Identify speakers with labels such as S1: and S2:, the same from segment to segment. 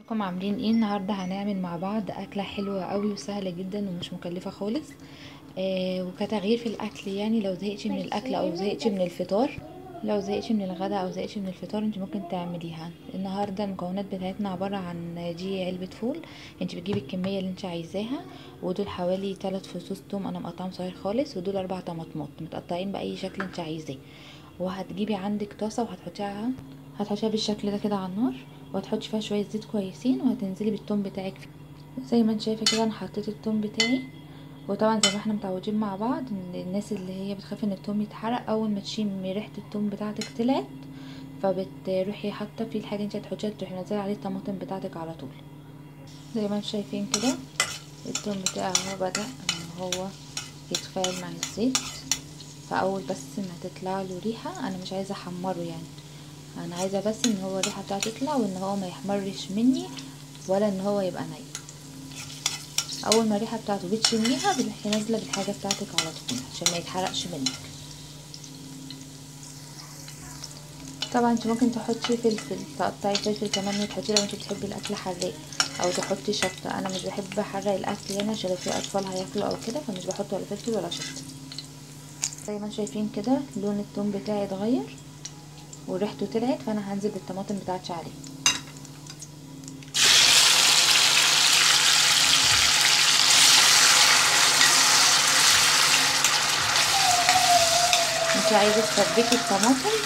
S1: ازيكم عاملين ايه النهارده هنعمل مع بعض اكله حلوه قوي وسهله جدا ومش مكلفه خالص آه وكتغيير في الاكل يعني لو زهقتي من الاكل او زهقتي من الفطار لو زهقتي من الغداء او زهقتي من الفطار انت ممكن تعمليها النهارده المكونات بتاعتنا عباره عن دي علبه فول انت بتجيبي الكميه اللي انت عايزاها ودول حوالي 3 فصوص توم انا مقطعهم صغير خالص ودول اربع طماطمات متقطعين باي شكل انت عايزاه وهتجيبي عندك طاسه وهتحطيها هتحطيها بالشكل ده كده على النار وهتحطي فيها شويه زيت كويسين وهتنزلي بالثوم بتاعك فيه زي ما انت شايفه كده انا حطيت الثوم بتاعي وطبعا زي ما احنا متعودين مع بعض ان الناس اللي هي بتخاف ان الثوم يتحرق اول ما تشمي ريحه الثوم بتاعتك طلعت فبتروحي حاطه فيه الحاجه انت هتحطيها تروحي منزله عليه الطماطم بتاعتك على طول زي ما انتم شايفين كده الثوم بتاعي هو بدا ان هو يتفاعل مع الزيت فاول بس ما تطلع له ريحه انا مش عايزه احمره يعني انا عايزه بس ان هو الريحه بتاعته تطلع وان هو ما يحمرش مني ولا ان هو يبقى ني اول ما الريحه بتاعته بتشميها بتروحي نازله بالحاجه بتاعتك على طول عشان ما يتحرقش منك طبعا انت ممكن تحطي فلفل تقطعي فلفل كمان وتحطيه لو انت بتحبي الاكل حراق او تحطي شطه انا مش بحب احرق الاكل يعني عشان لو في اطفال هياكلوا او كده فمش بحط ولا فلفل ولا شطه زي ما شايفين كده لون الثوم بتاعي اتغير وريحته طلعت فانا هنزل بالطماطم بتاعتي عليه انت عايزه تسبكي الطماطم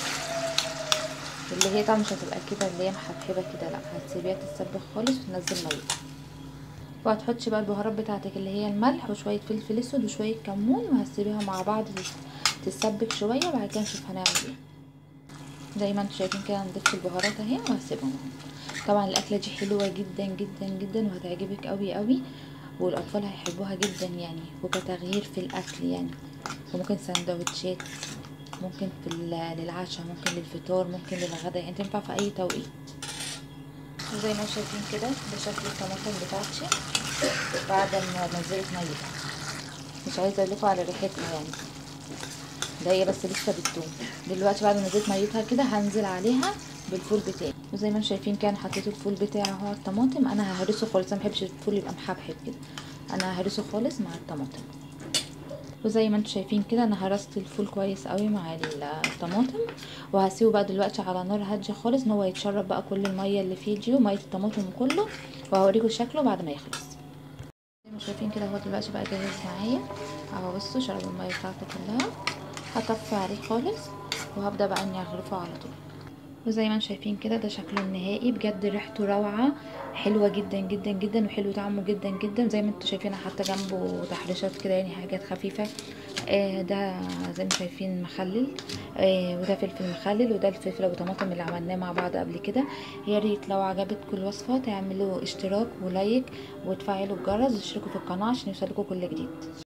S1: اللي هي طبعا مش هتبقى كده اللي هي محبحبه كده لا هتسيبيها تتسبك خالص وتنزل ميه وهتحطي بقى البهارات بتاعتك اللي هي الملح وشويه فلفل اسود وشويه كمون وهتسيبيها مع بعض تتسبك شويه وبعد كده نشوف هنعمل ايه زي ما انتم شايفين كده نضيف البهارات اهي وهسيبهم طبعا الاكله دي حلوه جدا جدا جدا وهتعجبك قوي قوي والاطفال هيحبوها جدا يعني وكتغيير في الاكل يعني وممكن سندوتشات ممكن في للعشاء ممكن للفطار ممكن للغداء يعني تنفع في اي توقيت زي ما شايفين كده ده شكل الطماطم بتاعتي بعد ما نزلت ميتها مش عايزه اقول لكم على ريحتها يعني ده هي بس لسه بالثوم دلوقتي بعد ما نزلت ميتها كده هنزل عليها بالفول بتاعي وزي ما انتم شايفين كده حطيت الفول بتاعي اهو على الطماطم انا ههرسه خالص انا مبحبش الفول يبقى محبحب كده انا ههرسه خالص مع الطماطم وزي ما انتم شايفين كده انا هرست الفول كويس قوي مع الطماطم وهسيبه بقى دلوقتي على نار هاديه خالص ان هو يتشرب بقى كل الميه اللي فيه دي وميه الطماطم كله وهوريكم شكله بعد ما يخلص زي ما شايفين كده هو دلوقتي بقى جاهز معايا اهو بصوا شرب الميه بتاعته كلها هطفي عليه خالص وهبدا بقى اني اغرفه على طول وزي ما انتم شايفين كده ده شكله النهائي بجد ريحته روعه حلوه جدا جدا جدا وحلو طعمه جدا جدا زي ما انتم شايفين حتى جنبه تحريشات كده يعني حاجات خفيفه آه ده زي ما شايفين مخلل آه وده فلفل مخلل وده الفلفل ابو طماطم اللي عملناه مع بعض قبل كده يا ريت لو عجبتكم الوصفه تعملوا اشتراك ولايك وتفعلوا الجرس وتشتركوا في القناه عشان يوصلكم كل جديد